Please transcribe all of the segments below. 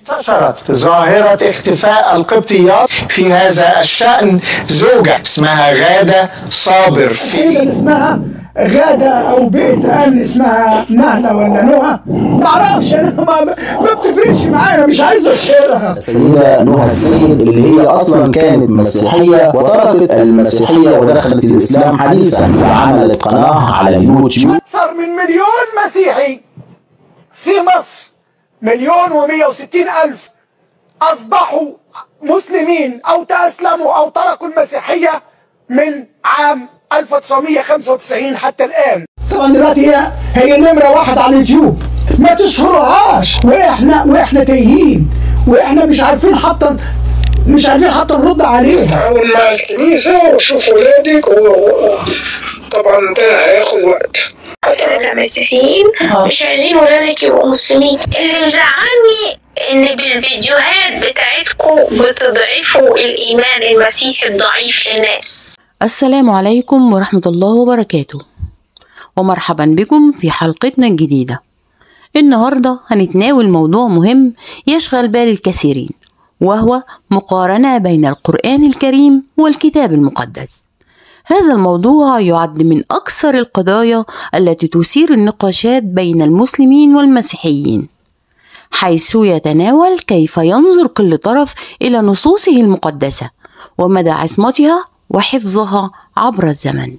انتشرت ظاهرة اختفاء القبطيات في هذا الشأن زوجة اسمها غادة صابر في اسمها غادة أو بيت أمن اسمها نهلة ولا نهى معرفش أنا ما, ما بتفرقش معايا مش عايز أشهرها السيدة نهى السيد اللي هي أصلا كانت مسيحية وتركت المسيحية ودخلت الإسلام حديثا وعملت قناة على اليوتيوب أكثر من مليون مسيحي في مصر مليون ومية وستين ألف أصبحوا مسلمين أو تأسلموا أو تركوا المسيحية من عام 1995 حتى الآن طبعا دلوقتي هي هي نمرة واحد على اليوتيوب ما تشهرهاش واحنا واحنا تايهين واحنا مش عارفين حتى مش عارفين حتى نرد عليها حاول مع الكنيسة وشوف ولادك و... طبعا ده هياخد وقت احنا كمسيحيين مش عايزين ولادك يبقوا مسلمين اللي مزعلني ان بالفيديوهات بتاعتكم بتضعفوا الايمان المسيحي الضعيف للناس السلام عليكم ورحمة الله وبركاته ومرحبا بكم في حلقتنا الجديدة النهاردة هنتناول موضوع مهم يشغل بال الكثيرين وهو مقارنة بين القرآن الكريم والكتاب المقدس هذا الموضوع يعد من أكثر القضايا التي تثير النقاشات بين المسلمين والمسيحيين حيث يتناول كيف ينظر كل طرف إلى نصوصه المقدسة ومدى عصمتها وحفظها عبر الزمن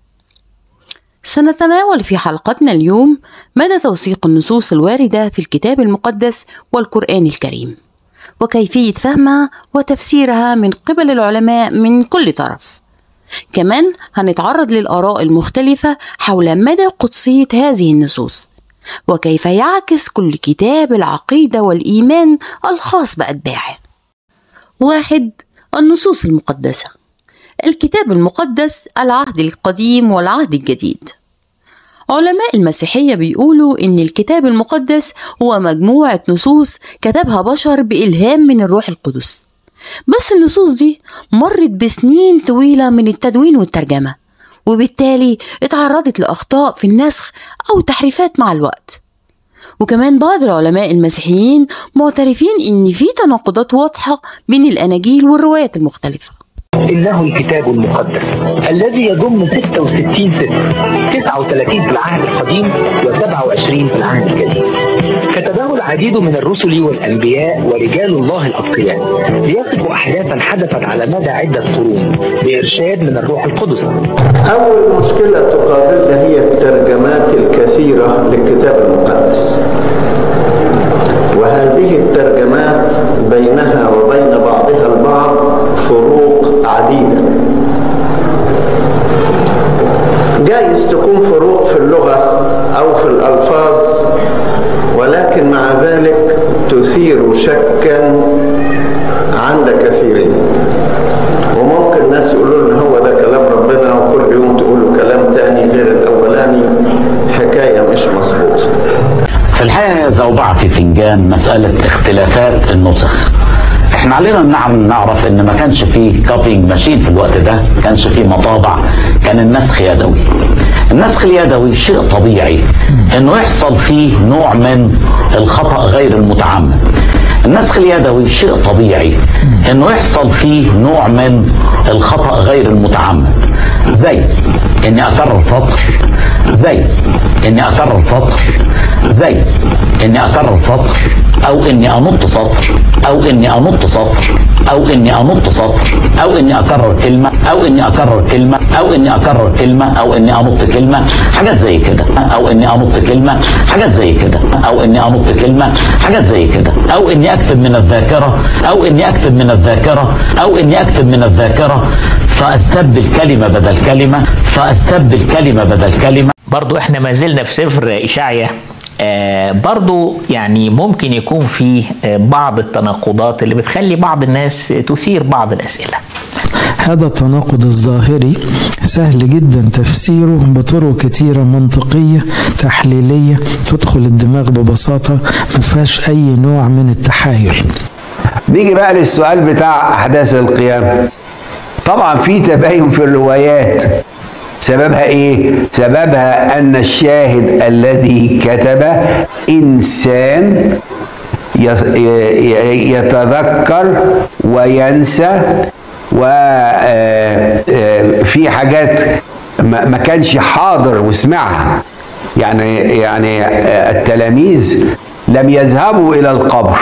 سنتناول في حلقتنا اليوم مدى توثيق النصوص الواردة في الكتاب المقدس والقرآن الكريم وكيفية فهمها وتفسيرها من قبل العلماء من كل طرف كمان هنتعرض للآراء المختلفة حول مدى قدسية هذه النصوص وكيف يعكس كل كتاب العقيدة والإيمان الخاص بأتباعه واحد النصوص المقدسة الكتاب المقدس العهد القديم والعهد الجديد علماء المسيحية بيقولوا إن الكتاب المقدس هو مجموعة نصوص كتبها بشر بإلهام من الروح القدس بس النصوص دي مرت بسنين طويلة من التدوين والترجمة وبالتالي اتعرضت لأخطاء في النسخ أو تحريفات مع الوقت وكمان بعض العلماء المسيحيين معترفين إن في تناقضات واضحة بين الأناجيل والروايات المختلفة إنه الكتاب المقدس الذي يضم 66 سفر 39 في العهد القديم و27 في العهد الجديد كتبه العديد من الرسل والأنبياء ورجال الله الأتقياء ليصفوا أحداثا حدثت على مدى عدة قرون بإرشاد من الروح القدس أول مشكلة تقابلنا هي الترجمات الكثيرة للكتاب المقدس وهذه الترجمات بينها وبين بعضها البعض فروق عديدة جائز تكون فروق في اللغة أو في الألفاظ ولكن مع ذلك تثير شكا عند كثيرين وممكن الناس يقولوا لنا هو ده كلام ربنا وكل يوم تقولوا كلام تاني غير الأولاني حكاية مش مظبوطة في الحقيقة زوبعة في فنجان مسألة اختلافات النسخ احنا علينا نعم نعرف ان ما كانش فيه كوبينج ماشين في الوقت ده ما كانش فيه مطابع كان النسخ يدوي النسخ اليدوي شيء طبيعي انه يحصل فيه نوع من الخطأ غير المتعمد النسخ اليدوي شيء طبيعي انه يحصل فيه نوع من الخطأ غير المتعمد زي اني اكرر سطر زي اني اكرر سطر زي اني اكرر سطر او اني انط سطر او اني انط سطر او اني انط سطر او اني اكرر كلمه او اني اكرر كلمه او اني اكرر كلمه او اني انط كلمه حاجات زي كده او اني انط كلمه حاجات زي كده او اني انط كلمه حاجات زي كده او اني اكتب من الذاكره او اني اكتب من الذاكره او اني اكتب من الذاكره فاستبدل كلمه بدل كلمه فاستبدل كلمه بدل كلمه برضو احنا ما زلنا في سفر إشعيا آه برضو يعني ممكن يكون فيه آه بعض التناقضات اللي بتخلي بعض الناس تثير بعض الأسئلة هذا التناقض الظاهري سهل جدا تفسيره بطرق كتيرة منطقية تحليلية تدخل الدماغ ببساطة ما فيهاش أي نوع من التحايل نيجي بقى للسؤال بتاع أحداث القيامة طبعا في تباين في الروايات سببها ايه سببها ان الشاهد الذي كتب انسان يتذكر وينسى وفي حاجات ما كانش حاضر وسمعها يعني يعني التلاميذ لم يذهبوا الى القبر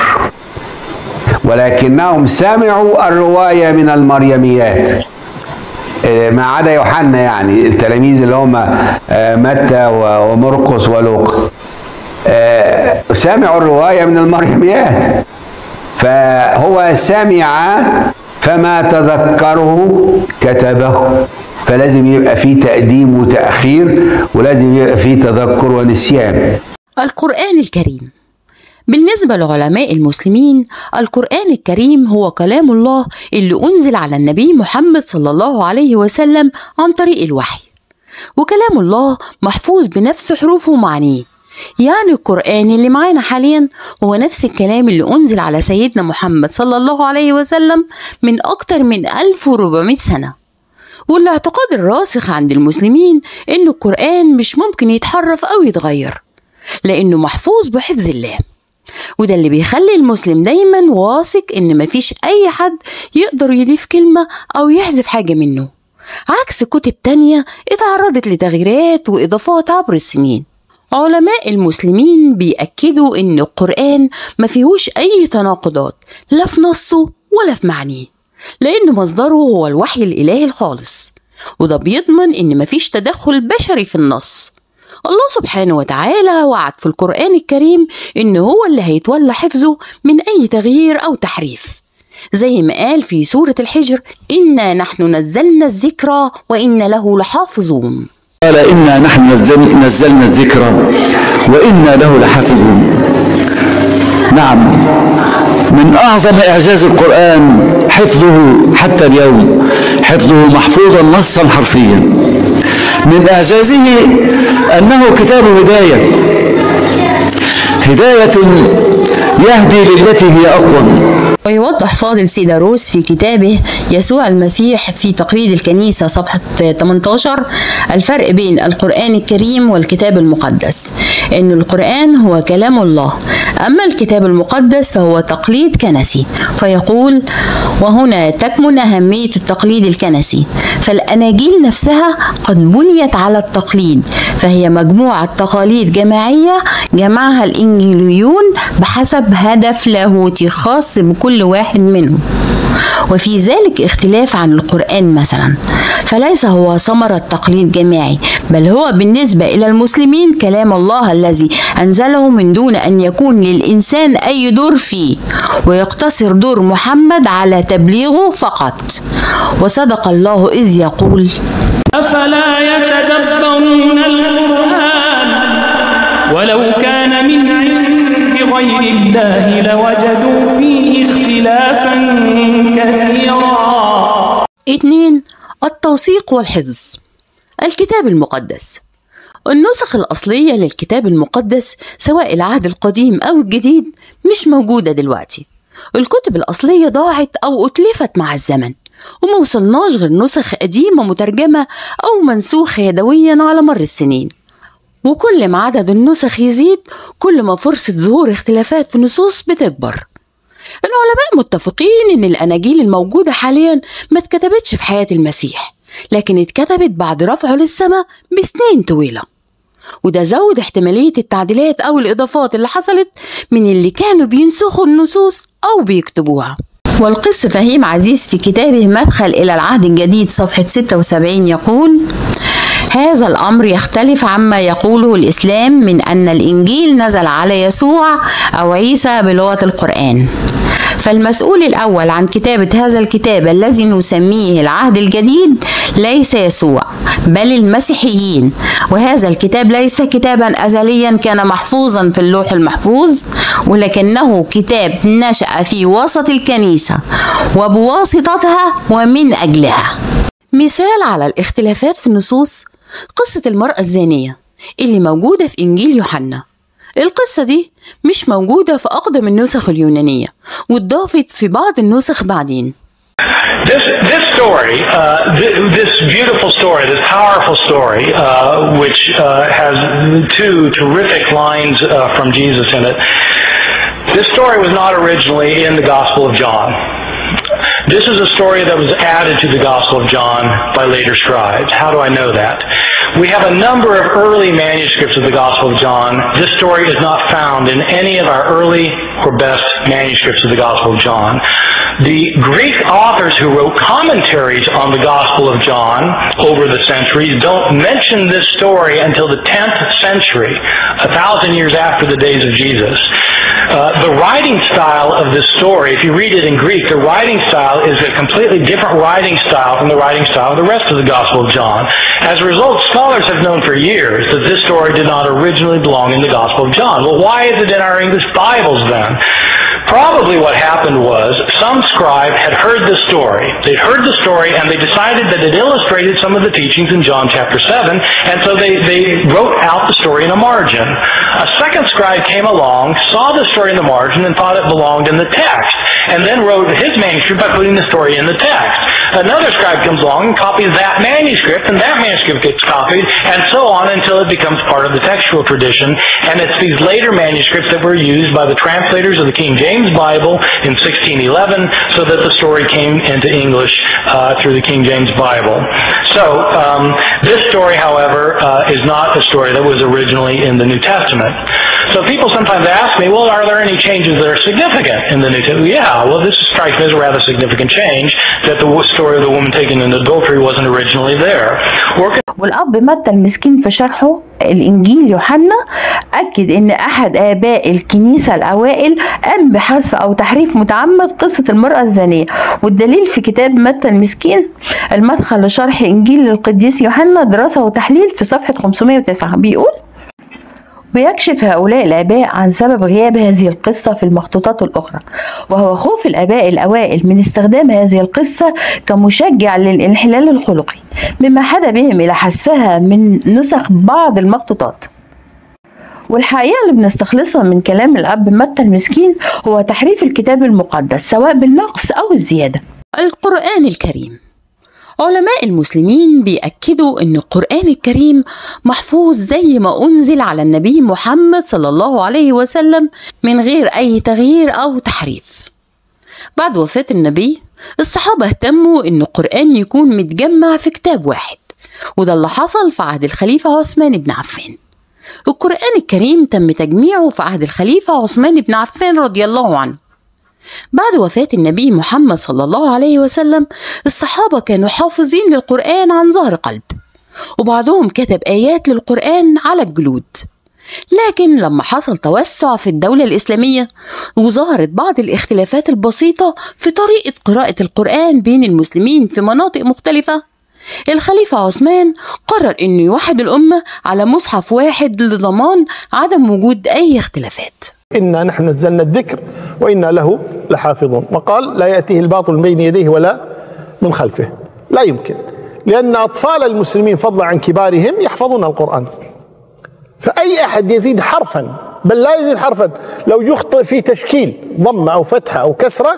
ولكنهم سمعوا الروايه من المريميات ما عدا يوحنا يعني التلاميذ اللي هم متى ومرقس ولوقا سمعوا الروايه من المريميات فهو سمع فما تذكره كتبه فلازم يبقى فيه تقديم وتأخير ولازم يبقى فيه تذكر ونسيان القرآن الكريم بالنسبة لعلماء المسلمين القرآن الكريم هو كلام الله اللي أنزل على النبي محمد صلى الله عليه وسلم عن طريق الوحي وكلام الله محفوظ بنفس حروفه ومعانيه يعني القرآن اللي معانا حاليا هو نفس الكلام اللي أنزل على سيدنا محمد صلى الله عليه وسلم من أكتر من 1400 سنة والاعتقاد الراسخ عند المسلمين إن القرآن مش ممكن يتحرف أو يتغير لأنه محفوظ بحفظ الله وده اللي بيخلي المسلم دايما واثق إن مفيش أي حد يقدر يضيف كلمة أو يحذف حاجة منه عكس كتب تانية اتعرضت لتغييرات وإضافات عبر السنين علماء المسلمين بيأكدوا إن القرآن ما فيهوش أي تناقضات لا في نصه ولا في معنيه لأن مصدره هو الوحي الإلهي الخالص وده بيضمن إن مفيش تدخل بشري في النص الله سبحانه وتعالى وعد في القرآن الكريم إن هو اللي هيتولى حفظه من أي تغيير أو تحريف زي ما قال في سورة الحجر إنا نحن نزلنا الذكر وإن له لحافظون قال إنا نحن نزل نزلنا الذكر وإنا له لحافظون نعم من أعظم إعجاز القرآن حفظه حتى اليوم حفظه محفوظا نصا حرفيا من إعجازه أنه كتاب هداية هداية يهدي للتي هي أقوم ويوضح فاضل سيداروس في كتابه يسوع المسيح في تقليد الكنيسة صفحة 18 الفرق بين القرآن الكريم والكتاب المقدس إن القرآن هو كلام الله أما الكتاب المقدس فهو تقليد كنسي فيقول وهنا تكمن أهمية التقليد الكنسي فالأناجيل نفسها قد بنيت على التقليد فهي مجموعة تقاليد جماعية جمعها الإنجيليون بحسب هدف لاهوتي خاص بكل كل واحد منهم وفي ذلك اختلاف عن القرآن مثلا فليس هو ثمرة تقليد جماعي بل هو بالنسبة إلى المسلمين كلام الله الذي أنزله من دون أن يكون للإنسان أي دور فيه ويقتصر دور محمد على تبليغه فقط وصدق الله إذ يقول أفلا يتدبرون القرآن ولو كان من عند غير الله لوجدوا فيه اختلافا كثيرا اتنين التوثيق والحفظ الكتاب المقدس النسخ الأصلية للكتاب المقدس سواء العهد القديم أو الجديد مش موجودة دلوقتي الكتب الأصلية ضاعت أو أتلفت مع الزمن وما وصلناش غير نسخ قديمة مترجمة أو منسوخة يدويا على مر السنين وكل ما عدد النسخ يزيد كل ما فرصة ظهور اختلافات في النصوص بتكبر العلماء متفقين ان الاناجيل الموجودة حاليا ما اتكتبتش في حياة المسيح لكن اتكتبت بعد رفعه للسماء بسنين طويلة وده زود احتمالية التعديلات أو الإضافات اللي حصلت من اللي كانوا بينسخوا النصوص أو بيكتبوها والقس فهيم عزيز في كتابه مدخل إلى العهد الجديد صفحة 76 يقول هذا الأمر يختلف عما يقوله الإسلام من أن الإنجيل نزل على يسوع أو عيسى بلغة القرآن فالمسؤول الأول عن كتابة هذا الكتاب الذي نسميه العهد الجديد ليس يسوع بل المسيحيين وهذا الكتاب ليس كتابا أزليا كان محفوظا في اللوح المحفوظ ولكنه كتاب نشأ في وسط الكنيسة وبواسطتها ومن أجلها مثال على الاختلافات في النصوص قصة المرأة الزانية اللي موجودة في إنجيل يوحنا القصة دي مش موجودة في أقدم النسخ اليونانية واتضافت في بعض النسخ بعدين This, this story, uh, th- this beautiful story, this powerful story, uh, which uh, has two terrific lines uh, from Jesus in it, This story was not originally in the Gospel of John. This is a story that was added to the Gospel of John by later scribes. How do I know that? We have a number of early manuscripts of the Gospel of John. This story is not found in any of our early or best manuscripts of the Gospel of John. The Greek authors who wrote commentaries on the Gospel of John over the centuries don't mention this story until the 10th century, a thousand years after the days of Jesus. Uh, the writing style of this story, if you read it in Greek, the writing style is a completely different writing style from the writing style of the rest of the Gospel of John. As a result, scholars have known for years that this story did not originally belong in the Gospel of John. Well, why is it in our English Bibles then? Probably what happened was some scribe had heard the story. They'd heard the story and they decided that it illustrated some of the teachings in John chapter 7, and so they, they wrote out the story in a margin. A second scribe came along, saw the story in the margin, and thought it belonged in the text, and then wrote his manuscript by putting the story in the text. Another scribe comes along and copies that manuscript, and that manuscript gets copied, and so on until it becomes part of the textual tradition, and it's these later manuscripts that were used by the translators of the King James Bible in 1611 so that the story came into English uh, through the King James Bible. So um, this story, however, uh, is not a story that was originally in the New Testament. So people sometimes ask me, well, are there any changes that are significant in the New Testament? Yeah, well, this strikes me as a rather significant change that the story of the woman taken in adultery wasn't originally there. Or والأب متى المسكين في شرحه الإنجيل يوحنا أكد إن أحد آباء الكنيسة الأوائل قام بحذف أو تحريف متعمد قصة المرأة الزانية والدليل في كتاب متى المسكين المدخل لشرح إنجيل القديس يوحنا دراسة وتحليل في صفحة 509 بيقول ويكشف هؤلاء الآباء عن سبب غياب هذه القصة في المخطوطات الأخرى وهو خوف الآباء الأوائل من استخدام هذه القصة كمشجع للانحلال الخلقي مما حدا بهم إلى حذفها من نسخ بعض المخطوطات والحقيقة اللي بنستخلصها من كلام الأب متى المسكين هو تحريف الكتاب المقدس سواء بالنقص أو الزيادة القرآن الكريم علماء المسلمين بيأكدوا أن القرآن الكريم محفوظ زي ما أنزل على النبي محمد صلى الله عليه وسلم من غير أي تغيير أو تحريف بعد وفاة النبي الصحابة اهتموا أن القرآن يكون متجمع في كتاب واحد وده اللي حصل في عهد الخليفة عثمان بن عفان القرآن الكريم تم تجميعه في عهد الخليفة عثمان بن عفان رضي الله عنه بعد وفاة النبي محمد صلى الله عليه وسلم الصحابة كانوا حافظين للقرآن عن ظهر قلب وبعضهم كتب آيات للقرآن على الجلود لكن لما حصل توسع في الدولة الإسلامية وظهرت بعض الاختلافات البسيطة في طريقة قراءة القرآن بين المسلمين في مناطق مختلفة الخليفة عثمان قرر أنه يوحد الأمة على مصحف واحد لضمان عدم وجود أي اختلافات إنا نحن نزلنا الذكر وإنا له لحافظون وقال لا يأتيه الباطل من بين يديه ولا من خلفه لا يمكن لأن أطفال المسلمين فضلا عن كبارهم يحفظون القرآن فأي أحد يزيد حرفا بل لا يزيد حرفا لو يخطئ في تشكيل ضمة أو فتحة أو كسرة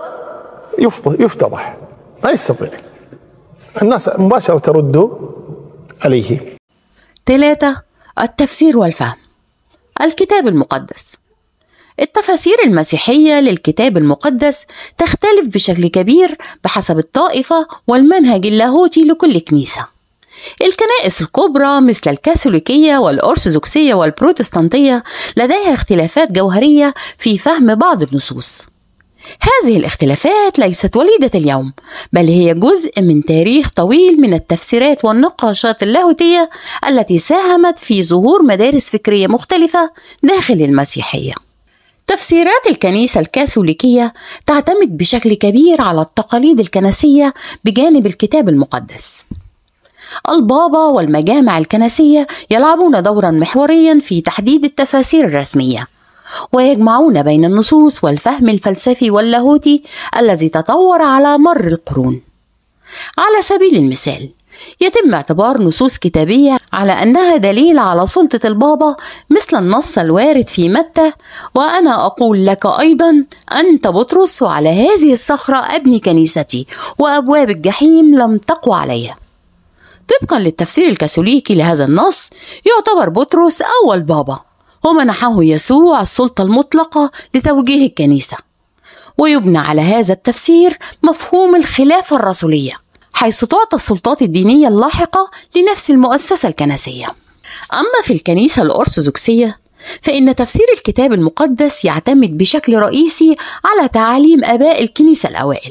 يفتضح ما يستطيع الناس مباشرة ترد عليه ثلاثة التفسير والفهم الكتاب المقدس التفاسير المسيحية للكتاب المقدس تختلف بشكل كبير بحسب الطائفة والمنهج اللاهوتي لكل كنيسة. الكنائس الكبرى مثل الكاثوليكية والأرثوذكسية والبروتستانتية لديها اختلافات جوهرية في فهم بعض النصوص. هذه الاختلافات ليست وليدة اليوم بل هي جزء من تاريخ طويل من التفسيرات والنقاشات اللاهوتية التي ساهمت في ظهور مدارس فكرية مختلفة داخل المسيحية. تفسيرات الكنيسة الكاثوليكية تعتمد بشكل كبير على التقاليد الكنسية بجانب الكتاب المقدس. البابا والمجامع الكنسية يلعبون دورا محوريا في تحديد التفاسير الرسمية، ويجمعون بين النصوص والفهم الفلسفي واللاهوتي الذي تطور على مر القرون. على سبيل المثال، يتم اعتبار نصوص كتابية على أنها دليل على سلطة البابا مثل النص الوارد في متى وأنا أقول لك أيضا أنت بطرس وعلى هذه الصخرة أبني كنيستي وأبواب الجحيم لم تقوى عليها طبقا للتفسير الكاثوليكي لهذا النص يعتبر بطرس أول بابا ومنحه يسوع السلطة المطلقة لتوجيه الكنيسة ويبنى على هذا التفسير مفهوم الخلافة الرسولية حيث تعطى السلطات الدينية اللاحقة لنفس المؤسسة الكنسية أما في الكنيسة الأرثوذكسية فإن تفسير الكتاب المقدس يعتمد بشكل رئيسي على تعاليم آباء الكنيسة الأوائل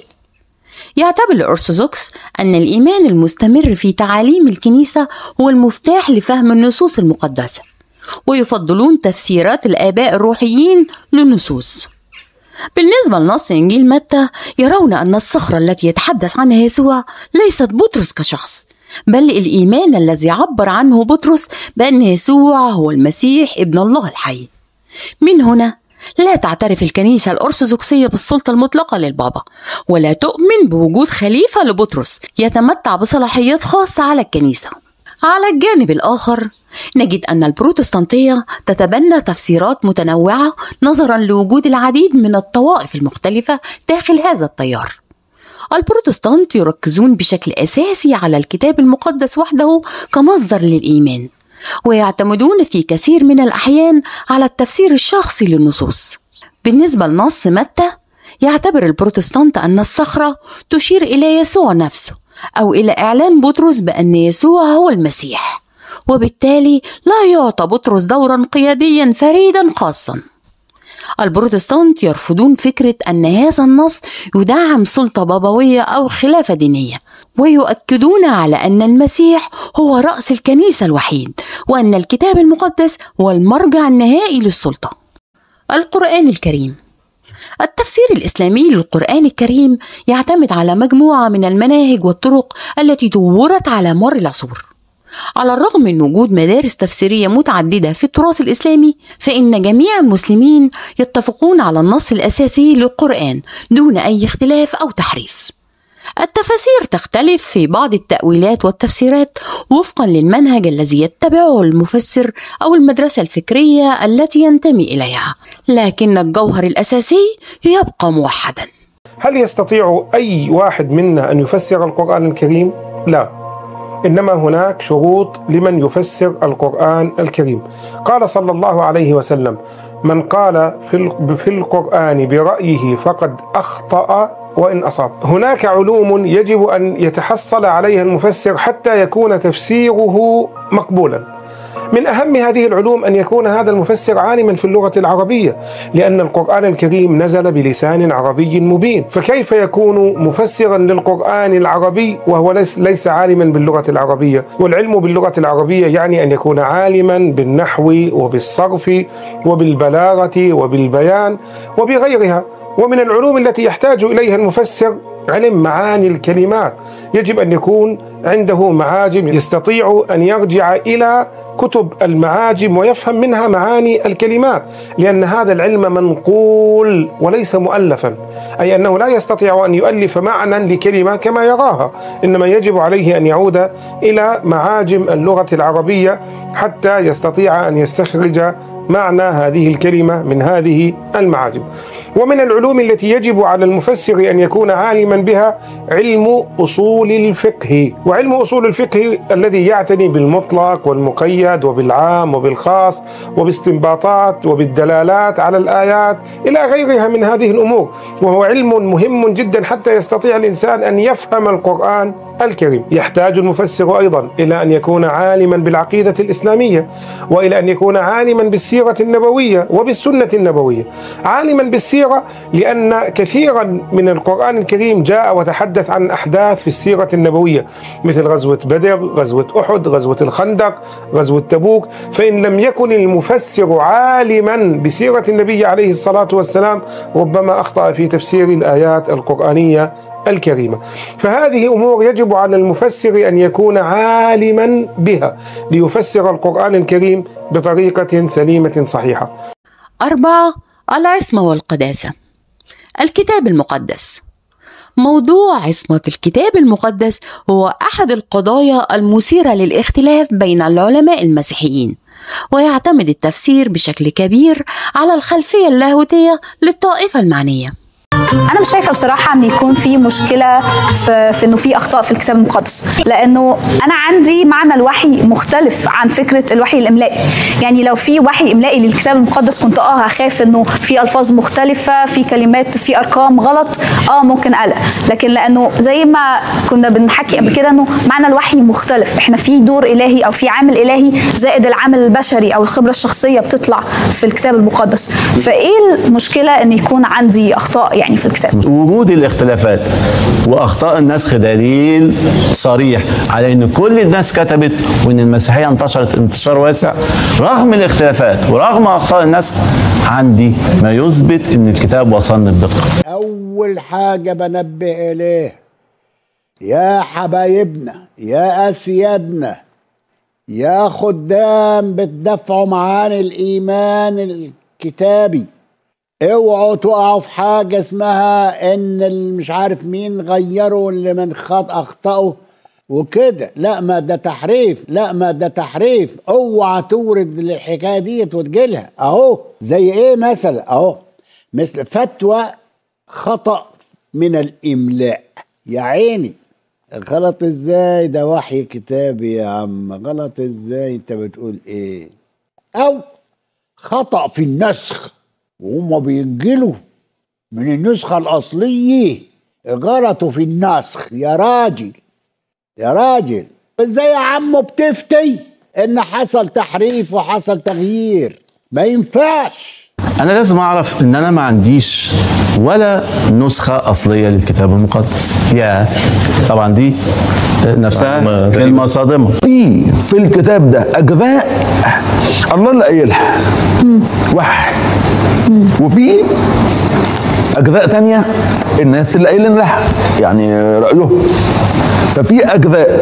يعتبر الأرثوذكس أن الإيمان المستمر في تعاليم الكنيسة هو المفتاح لفهم النصوص المقدسة ويفضلون تفسيرات الآباء الروحيين للنصوص بالنسبة لنص إنجيل متى يرون أن الصخرة التي يتحدث عنها يسوع ليست بطرس كشخص بل الإيمان الذي عبر عنه بطرس بأن يسوع هو المسيح ابن الله الحي من هنا لا تعترف الكنيسة الأرثوذكسية بالسلطة المطلقة للبابا ولا تؤمن بوجود خليفة لبطرس يتمتع بصلاحيات خاصة على الكنيسة على الجانب الآخر نجد أن البروتستانتية تتبنى تفسيرات متنوعة نظرا لوجود العديد من الطوائف المختلفة داخل هذا التيار البروتستانت يركزون بشكل أساسي على الكتاب المقدس وحده كمصدر للإيمان ويعتمدون في كثير من الأحيان على التفسير الشخصي للنصوص بالنسبة لنص متى يعتبر البروتستانت أن الصخرة تشير إلى يسوع نفسه أو إلى إعلان بطرس بأن يسوع هو المسيح وبالتالي لا يعطى بطرس دورا قياديا فريدا خاصا البروتستانت يرفضون فكرة أن هذا النص يدعم سلطة بابوية أو خلافة دينية ويؤكدون على أن المسيح هو رأس الكنيسة الوحيد وأن الكتاب المقدس هو المرجع النهائي للسلطة القرآن الكريم التفسير الإسلامي للقرآن الكريم يعتمد على مجموعة من المناهج والطرق التي دورت على مر العصور على الرغم من وجود مدارس تفسيرية متعددة في التراث الإسلامي فإن جميع المسلمين يتفقون على النص الأساسي للقرآن دون أي اختلاف أو تحريف التفاسير تختلف في بعض التأويلات والتفسيرات وفقا للمنهج الذي يتبعه المفسر أو المدرسة الفكرية التي ينتمي إليها لكن الجوهر الأساسي يبقى موحدا هل يستطيع أي واحد منا أن يفسر القرآن الكريم؟ لا انما هناك شروط لمن يفسر القران الكريم قال صلى الله عليه وسلم من قال في في القران برايه فقد اخطا وان اصاب هناك علوم يجب ان يتحصل عليها المفسر حتى يكون تفسيره مقبولا من أهم هذه العلوم أن يكون هذا المفسر عالما في اللغة العربية لأن القرآن الكريم نزل بلسان عربي مبين فكيف يكون مفسرا للقرآن العربي وهو ليس, ليس عالما باللغة العربية والعلم باللغة العربية يعني أن يكون عالما بالنحو وبالصرف وبالبلاغة وبالبيان وبغيرها ومن العلوم التي يحتاج إليها المفسر علم معاني الكلمات يجب ان يكون عنده معاجم يستطيع ان يرجع الى كتب المعاجم ويفهم منها معاني الكلمات لان هذا العلم منقول وليس مؤلفا اي انه لا يستطيع ان يؤلف معنى لكلمه كما يراها انما يجب عليه ان يعود الى معاجم اللغه العربيه حتى يستطيع ان يستخرج معنى هذه الكلمه من هذه المعاجم ومن العلوم التي يجب على المفسر ان يكون عالما بها علم اصول الفقه وعلم اصول الفقه الذي يعتني بالمطلق والمقيد وبالعام وبالخاص وباستنباطات وبالدلالات على الايات الى غيرها من هذه الامور وهو علم مهم جدا حتى يستطيع الانسان ان يفهم القران الكريم يحتاج المفسر ايضا الى ان يكون عالما بالعقيده الاسلاميه والى ان يكون عالما بالسيره النبويه وبالسنه النبويه عالما بالسيره لان كثيرا من القران الكريم جاء وتحدث عن احداث في السيره النبويه مثل غزوه بدر غزوه احد غزوه الخندق غزوه تبوك فان لم يكن المفسر عالما بسيره النبي عليه الصلاه والسلام ربما اخطا في تفسير الايات القرانيه الكريمه فهذه امور يجب على المفسر ان يكون عالما بها ليفسر القران الكريم بطريقه سليمه صحيحه أربعة العصمة والقداسة الكتاب المقدس موضوع عصمة الكتاب المقدس هو أحد القضايا المثيرة للاختلاف بين العلماء المسيحيين ويعتمد التفسير بشكل كبير على الخلفية اللاهوتية للطائفة المعنية انا مش شايفه بصراحه ان يكون في مشكله في, في انه في اخطاء في الكتاب المقدس لانه انا عندي معنى الوحي مختلف عن فكره الوحي الاملائي يعني لو في وحي املائي للكتاب المقدس كنت اه هخاف انه في الفاظ مختلفه في كلمات في ارقام غلط اه ممكن قلق لكن لانه زي ما كنا بنحكي قبل كده انه معنى الوحي مختلف احنا في دور الهي او في عامل الهي زائد العامل البشري او الخبره الشخصيه بتطلع في الكتاب المقدس فايه المشكله ان يكون عندي اخطاء يعني في الكتاب وجود الاختلافات واخطاء النسخ دليل صريح على ان كل الناس كتبت وان المسيحيه انتشرت انتشار واسع رغم الاختلافات ورغم اخطاء النسخ عندي ما يثبت ان الكتاب وصلني بدقه أول حاجة بنبه إليه يا حبايبنا يا أسيادنا يا خدام بتدافعوا معانا الإيمان الكتابي اوعوا تقعوا في حاجة اسمها إن اللي مش عارف مين غيروا اللي من خط أخطأوا وكده لا ما ده تحريف لا ما ده تحريف اوعى تورد الحكاية ديت وتجيلها أهو زي إيه مثلا أهو مثل فتوى خطأ من الإملاء يا عيني غلط ازاي ده وحي كتابي يا عم غلط ازاي انت بتقول ايه او خطأ في النسخ وهم بينجلوا من النسخة الأصلية غلطوا في النسخ يا راجل يا راجل ازاي يا عم بتفتي ان حصل تحريف وحصل تغيير ما ينفعش انا لازم اعرف ان انا ما عنديش ولا نسخه اصليه للكتاب المقدس يا طبعا دي نفسها كلمه صادمه في في الكتاب ده اجزاء الله اللي قايلها وحي وفي اجزاء تانية الناس اللي قايلين لها يعني رايهم ففي اجزاء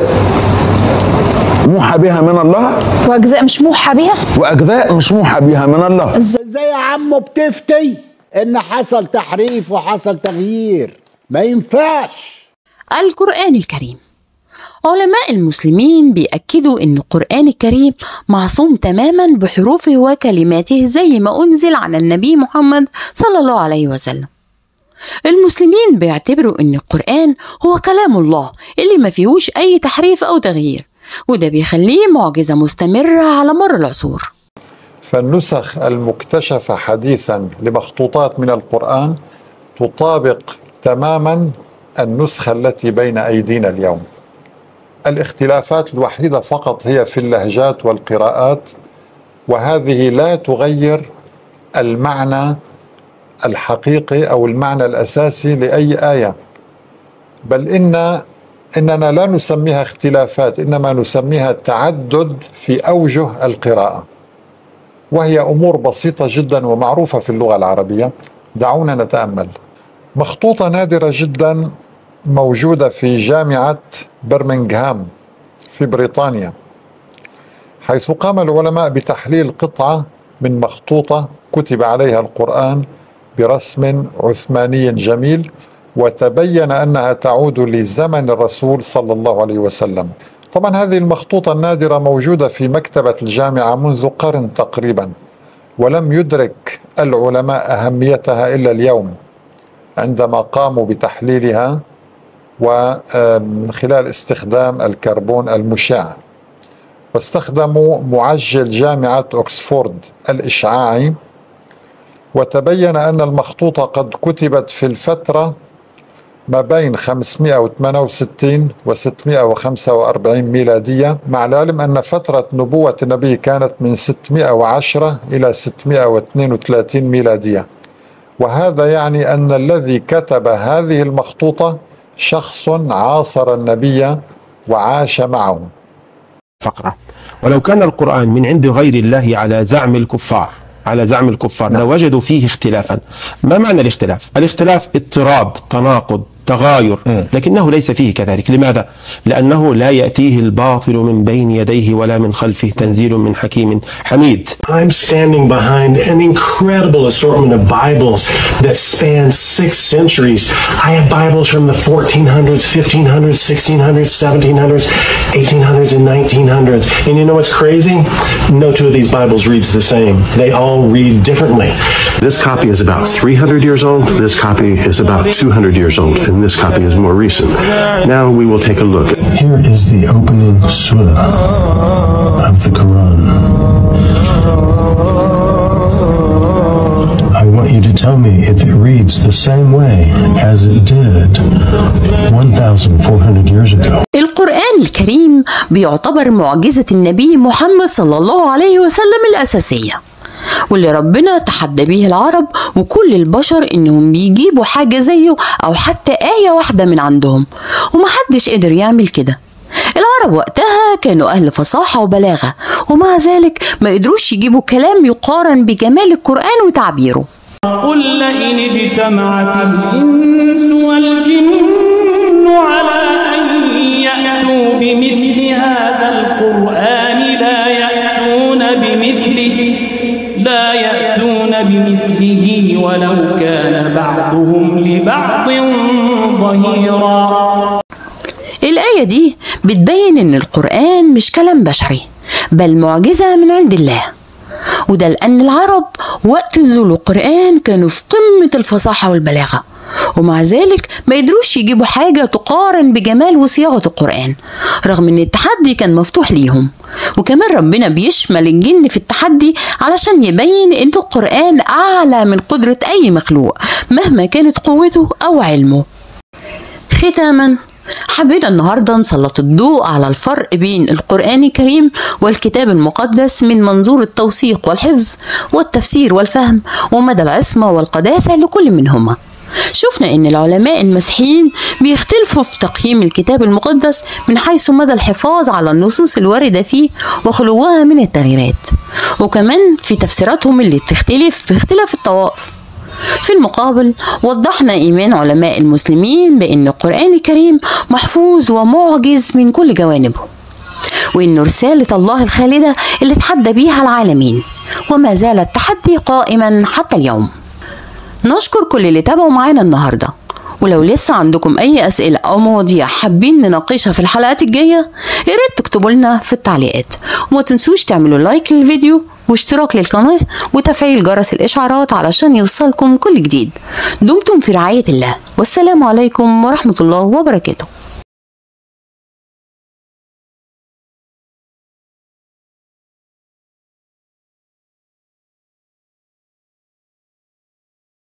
موحى بها من الله واجزاء مش موحى بيها واجزاء مش موحى بها من الله ازاي يا عم بتفتي ان حصل تحريف وحصل تغيير ما ينفعش القرآن الكريم علماء المسلمين بيأكدوا أن القرآن الكريم معصوم تماما بحروفه وكلماته زي ما أنزل على النبي محمد صلى الله عليه وسلم المسلمين بيعتبروا أن القرآن هو كلام الله اللي ما فيهوش أي تحريف أو تغيير وده بيخليه معجزة مستمرة على مر العصور فالنسخ المكتشفة حديثا لمخطوطات من القرآن تطابق تماما النسخة التي بين أيدينا اليوم الاختلافات الوحيدة فقط هي في اللهجات والقراءات وهذه لا تغير المعنى الحقيقي أو المعنى الأساسي لأي آية بل إن إننا لا نسميها اختلافات إنما نسميها تعدد في أوجه القراءة وهي امور بسيطه جدا ومعروفه في اللغه العربيه دعونا نتامل مخطوطه نادره جدا موجوده في جامعه برمنغهام في بريطانيا حيث قام العلماء بتحليل قطعه من مخطوطه كتب عليها القران برسم عثماني جميل وتبين انها تعود لزمن الرسول صلى الله عليه وسلم طبعا هذه المخطوطة النادرة موجودة في مكتبة الجامعة منذ قرن تقريبا ولم يدرك العلماء أهميتها إلا اليوم عندما قاموا بتحليلها ومن خلال استخدام الكربون المشع واستخدموا معجل جامعة أكسفورد الإشعاعي وتبين أن المخطوطة قد كتبت في الفترة ما بين 568 و 645 ميلادية مع العلم أن فترة نبوة النبي كانت من 610 إلى 632 ميلادية وهذا يعني أن الذي كتب هذه المخطوطة شخص عاصر النبي وعاش معه فقرة ولو كان القرآن من عند غير الله على زعم الكفار على زعم الكفار لوجدوا فيه اختلافا ما معنى الاختلاف؟ الاختلاف اضطراب تناقض تغاير لكنه ليس فيه كذلك لماذا؟ لأنه لا يأتيه الباطل من بين يديه ولا من خلفه تنزيل من حكيم حميد I'm standing behind an incredible assortment of Bibles that span six centuries. I have Bibles from the 1400s, 1500s, 1600s, 1700s, 1800s, and 1900s. And you know what's crazy? No two of these Bibles reads the same. They all read differently. This copy is about 300 years old. This copy is about 200 years old. And this copy is more recent. Now we will take a look. Here is the opening surah of the Quran. I want you to tell me if it reads the same way as it did 1,400 years ago. القرآن الكريم بيعتبر معجزة النبي محمد صلى الله عليه وسلم الأساسية واللي ربنا تحدى بيه العرب وكل البشر انهم بيجيبوا حاجة زيه او حتى آية واحدة من عندهم ومحدش قدر يعمل كده العرب وقتها كانوا أهل فصاحة وبلاغة ومع ذلك ما قدروش يجيبوا كلام يقارن بجمال القرآن وتعبيره قل لئن اجتمعت الإنس والجن على أن يأتوا بمثل هذا القرآن لا يأتون بمثله لا يأتون بمثله ولو كان بعضهم لبعض ظهيرا الآية دي بتبين إن القرآن مش كلام بشري بل معجزة من عند الله وده لأن العرب وقت نزول القرآن كانوا في قمة الفصاحة والبلاغة ومع ذلك ما قدروش يجيبوا حاجة تقارن بجمال وصياغة القرآن رغم ان التحدي كان مفتوح ليهم وكمان ربنا بيشمل الجن في التحدي علشان يبين ان القرآن أعلى من قدرة أي مخلوق مهما كانت قوته أو علمه ختاما حبينا النهاردة نسلط الضوء على الفرق بين القرآن الكريم والكتاب المقدس من منظور التوثيق والحفظ والتفسير والفهم ومدى العصمة والقداسة لكل منهما شفنا ان العلماء المسيحيين بيختلفوا في تقييم الكتاب المقدس من حيث مدى الحفاظ على النصوص الواردة فيه وخلوها من التغييرات وكمان في تفسيراتهم اللي بتختلف باختلاف الطوائف في المقابل وضحنا إيمان علماء المسلمين بأن القرآن الكريم محفوظ ومعجز من كل جوانبه وإنه رسالة الله الخالدة اللي تحدى بيها العالمين وما زال التحدي قائما حتى اليوم نشكر كل اللي تابعوا معانا النهارده ولو لسه عندكم اي اسئله او مواضيع حابين نناقشها في الحلقات الجايه يا ريت تكتبوا لنا في التعليقات وما تنسوش تعملوا لايك للفيديو واشتراك للقناه وتفعيل جرس الاشعارات علشان يوصلكم كل جديد دمتم في رعايه الله والسلام عليكم ورحمه الله وبركاته